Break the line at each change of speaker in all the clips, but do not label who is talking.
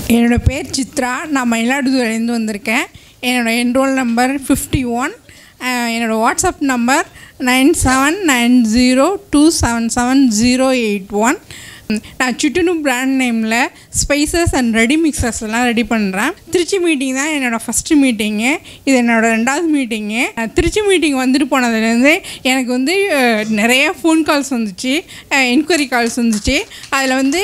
என்னோடய பேர் சித்ரா நான் மயிலாடுதுறையிலேருந்து வந்திருக்கேன் என்னோடய என்ரோல் நம்பர் ஃபிஃப்டி ஒன் என்னோடய WhatsApp number nine seven nine zero two seven seven zero eight one நான் சுட்டுனு பிராண்ட் நேமில் ஸ்பைசஸ் அண்ட் ரெடி மிக்சஸ் எல்லாம் ரெடி பண்ணுறேன் திருச்சி மீட்டிங் தான் என்னோடய ஃபஸ்ட்டு மீட்டிங்கு இது என்னோடய ரெண்டாவது மீட்டிங்கு திருச்சி மீட்டிங் வந்துட்டு போனதுலேருந்து எனக்கு வந்து அஹ், நிறைய ஃபோன் கால்ஸ் வந்துச்சு என்கொயரி கால்ஸ் வந்துச்சு அதில் வந்து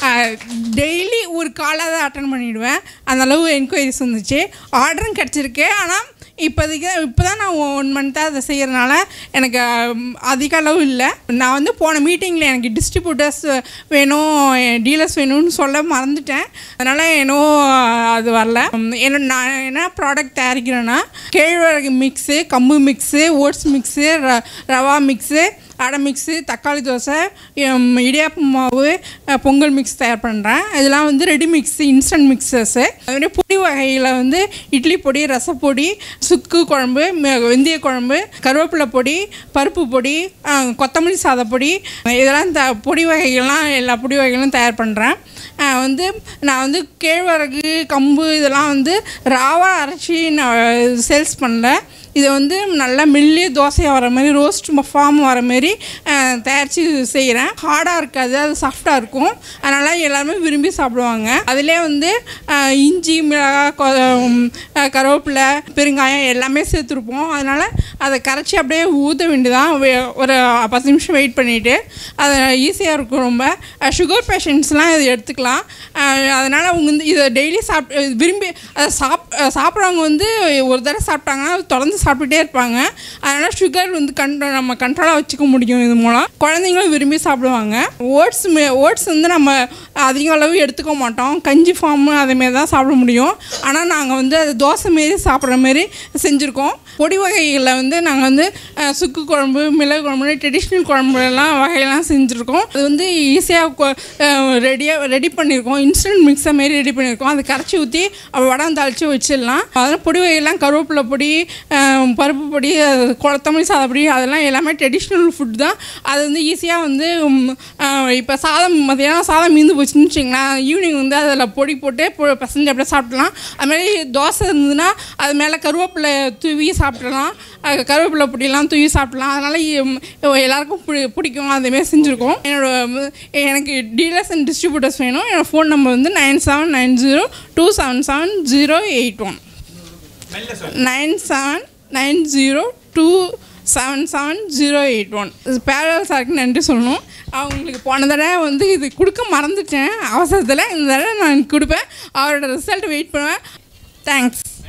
டெய்லி ஒரு காலாக தான் அட்டன் பண்ணிவிடுவேன் அந்தளவு என்கொயரிஸ் வந்துச்சு ஆர்டரும் கிடச்சிருக்கு ஆனால் இப்போதைக்கு இப்போ தான் நான் ஒன் மந்த்தாக அதை செய்கிறனால எனக்கு அம், அதிக அளவு இல்லை நான் வந்து போன மீட்டிங்கில் எனக்கு டிஸ்ட்ரிபியூட்டர்ஸ் வேணும் டீலர்ஸ் வேணும்னு சொல்ல மறந்துட்டேன் அதனால் ஏனோ அது வரல உம், என்ன நான் என்ன ப்ராடக்ட் தயாரிக்கிறேன்னா கேழ்வரகு மிக்ஸு கம்பு மிக்ஸு ஓட்ஸ் மிக்ஸு ர ரவா மிக்ஸு அடை மிக்ஸு தக்காளி தோசை உம், இடியாப்பு மாவு அஹ், பொங்கல் மிக்ஸ் தயார் பண்ணுறேன் இதெல்லாம் வந்து ரெடி மிக்ஸ் இன்ஸ்டன்ட் மிக்சஸ்ஸு அதுமாதிரி பொடி வகையில் வந்து இட்லி பொடி ரசப்பொடி சுக்கு குழம்பு ம- வெந்தய குழம்பு கருவேப்பிலை பொடி பருப்பு பொடி அஹ், கொத்தமல்லி சாதப்பொடி இதெல்லாம் த பொடி வகைகள்லாம் எல்லா பொடி வகைகளும் தயார் பண்ணுறேன் வந்து நான் வந்து கேழ்வரகு கம்பு இதெல்லாம் வந்து ராவா அரைச்சி நான் சேல்ஸ் பண்ணல இதை வந்து நல்லா மெல்லிய தோசையாக வர மாதிரி ரோஸ்ட் ஃபார்ம் வர மாதிரி அஹ், தயாரித்து செய்கிறேன் ஹார்டாக இருக்காது அது சாஃப்டாக இருக்கும் அதனால் எல்லாருமே விரும்பி சாப்பிடுவாங்க அதிலே வந்து அஹ், இஞ்சி மிளகாய் கொ உம், அஹ், கருவேப்பிலை பெருங்காயம் எல்லாமே சேர்த்துருப்போம் அதனால் அதை கரைச்சி அப்படியே ஊற்ற வேண்டியதான் வே- ஒரு பத்து நிமிஷம் வெயிட் பண்ணிவிட்டு அது ஈஸியாக இருக்கும் ரொம்ப சுகர் பேஷண்ட்ஸ்லாம் இதை எடுத்துக்கலாம் அதனால் அவங்க வந்து இதை டெய்லி சாப் விரும்பி அதை சாப் சாப்பிட்றவங்க வந்து ஒரு தடவை சாப்பிட்டாங்கன்னா அது தொடர்ந்து சாப்பிட்டுட்டே இருப்பாங்க அதனால் சுகர் வந்து கண்ட்ரோ நம்ம கண்ட்ரோலாக வச்சுக்க முடியும் இது மூலம் குழந்தைங்களும் விரும்பி சாப்பிடுவாங்க ஓட்ஸ் ஓட்ஸ் வந்து நம்ம அதிக அளவு எடுத்துக்க மாட்டோம் கஞ்சி ஃபார்மு அதேமாரி தான் சாப்பிட முடியும் ஆனால் நாங்கள் வந்து அது தோசை மாரி சாப்பிட்ற மாரி செஞ்சுருக்கோம் பொடி வகைகளில் வந்து நாங்கள் வந்து அஹ், சுக்கு குழம்பு மிளகு குழம்பு ட்ரெடிஷ்னல் குழம்புலாம் வகையெல்லாம் செஞ்சுருக்கோம் அது வந்து ஈஸியாக ரெடியாக ரெடி பண்ணியிருக்கோம் இன்ஸ்டன்ட் மிக்ஸை மாரி ரெடி பண்ணியிருக்கோம் அதை கரைச்சி ஊற்றி வடம் தாளித்து வச்சிடலாம் அதெல்லாம் பொடி வகையெல்லாம் கருவேப்பிலை பொடி அஹ், பருப்பு பொடி அது கொத்தமல்லி சாதப்பொடி அதெல்லாம் எல்லாமே ட்ரெடிஷ்னல் ஃபுட் தான் அது வந்து ஈஸியாக வந்து இப்போ சாதம் மதியானம் சாதம் மீந்து போச்சுன்னு வச்சிங்களேன் ஈவினிங் வந்து அதில் பொடி போட்டு பொ- பிசைஞ்சு அப்படியே சாப்பிடலாம் அதுமாதிரி தோசை இருந்ததுன்னா அது மேலே கருவேப்பிலை தூவி சாப்பிடலாம் அது கருவேப்பிலை பொடியெல்லாம் தூவி சாப்பிடலாம் அதனால் எல்லாருக்கும் பிடி பிடிக்கும் அதேமாரி செஞ்சுருக்கோம் என்னோட ம், எனக்கு டீலர்ஸ் அண்ட் டிஸ்ட்ரிபியூட்டர்ஸ் வேணும் என்னோடய ஃபோன் நம்பர் வந்து nine seven nine zero two seven seven zero eight one nine seven nine zero two seven seven zero eight one பேரல் சாருக்கு நன்றி சொல்லணும் அவங்களுக்கு போன தடவை வந்து இது கொடுக்க மறந்துட்டேன் அவசரத்தில் இந்த தடவை நான் கொடுப்பேன் அவரோட ரிசல்ட் வெயிட் பண்ணுவேன் தேங்க்ஸ்